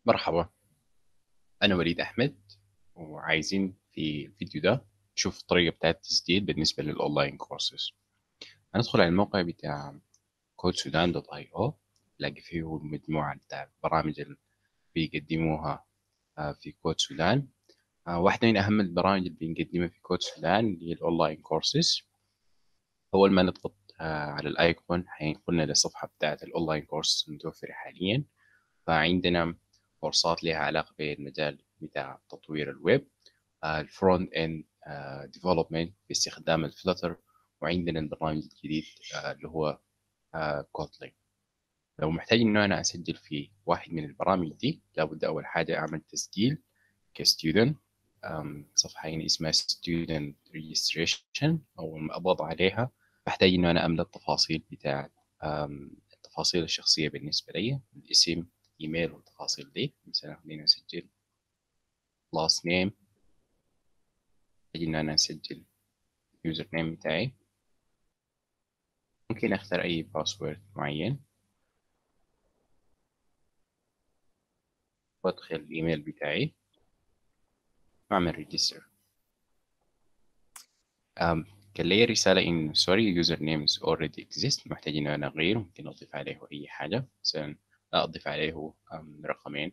مرحبا أنا وليد أحمد وعايزين في الفيديو ده نشوف الطريقة بتاعة التسجيل بالنسبة للأونلاين كورسز هندخل على الموقع بتاع كود سودان دوت اي او نلاقي فيه المجموعة بتاع البرامج اللي بيقدموها آه، في كود سودان آه، واحدة من أهم البرامج اللي بنقدمها في كود سودان اللي هي الأونلاين كورسز أول ما نضغط آه، على الأيقون هينقلنا للصفحة بتاعة الأونلاين كورس المتوفرة حاليا فعندنا كورسات لها علاقة بالمجال بتاع تطوير الويب الفرونت اند ديفلوبمنت باستخدام الفلتر وعندنا البرنامج الجديد آه، اللي هو كوتلين آه، لو محتاج انه انا اسجل في واحد من البرامج دي لابد اول حاجة اعمل تسجيل كستودنت صفحة هنا اسمها student registration أول ما أضغط عليها بحتاج إنه أنا أملى التفاصيل بتاعت التفاصيل الشخصية بالنسبة لي الاسم ايميل والتفاصيل دي مثلا خلينا نسجل last name ان انا اسجل يوزر نيم بتاعي ممكن اختار اي باسورد معين وادخل الايميل بتاعي واعمل ريجستر كان لي رسالة إن sorry user names already exist محتاج إن أنا أغير ممكن أضيف عليه أي حاجة مثلا أضيف عليه رقمين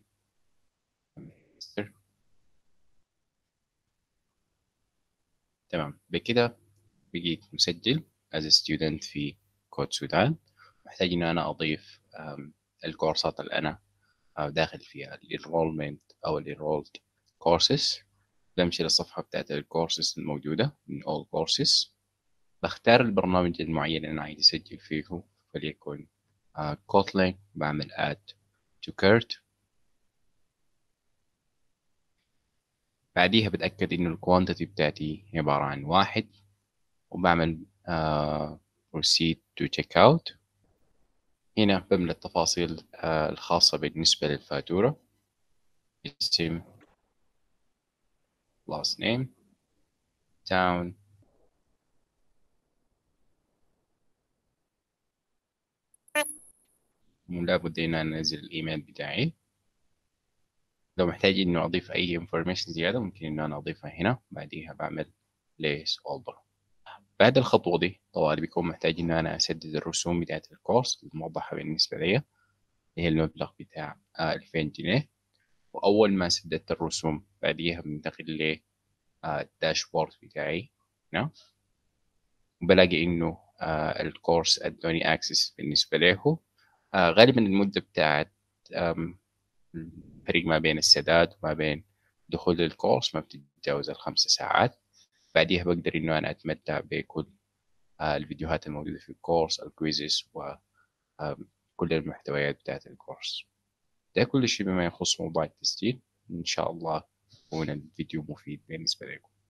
تمام بكده بقيت مسجل as a student في كود سودان محتاج إن أنا أضيف الكورسات اللي أنا آه، داخل فيها الانرولمنت أو الانرولد كورسز بمشي للصفحة بتاعت الكورسز الموجودة من all courses بختار البرنامج المعين اللي أنا عايز أسجل فيه فليكن كوتلين بعمل add to cart بعديها بتأكد إنه الكوانتيتي بتاعتي عبارة عن واحد وبعمل uh, proceed to checkout هنا بملى التفاصيل uh, الخاصة بالنسبة للفاتورة اسم last name town لابد ان انا انزل الايميل بتاعي لو محتاج انه اضيف اي انفورميشن زياده ممكن انه انا اضيفها هنا بعديها بعمل ليس اولدر بعد الخطوه دي طبعا بيكون محتاج انه انا اسدد الرسوم بتاعت الكورس الموضحه بالنسبه لي اللي هي المبلغ بتاع 2000 جنيه واول ما سددت الرسوم بعديها بنتقل ل الداشبورد بتاعي هنا وبلاقي انه آه، الكورس ادوني اكسس بالنسبه له آه، غالبا المدة بتاعت الفريق ما بين السداد وما بين دخول الكورس ما بتتجاوز الخمسة ساعات بعديها بقدر إنه أنا أتمتع بكل آه، الفيديوهات الموجودة في الكورس الكويزز وكل المحتويات بتاعت الكورس ده كل شيء بما يخص موضوع التسجيل إن شاء الله يكون الفيديو مفيد بالنسبة لكم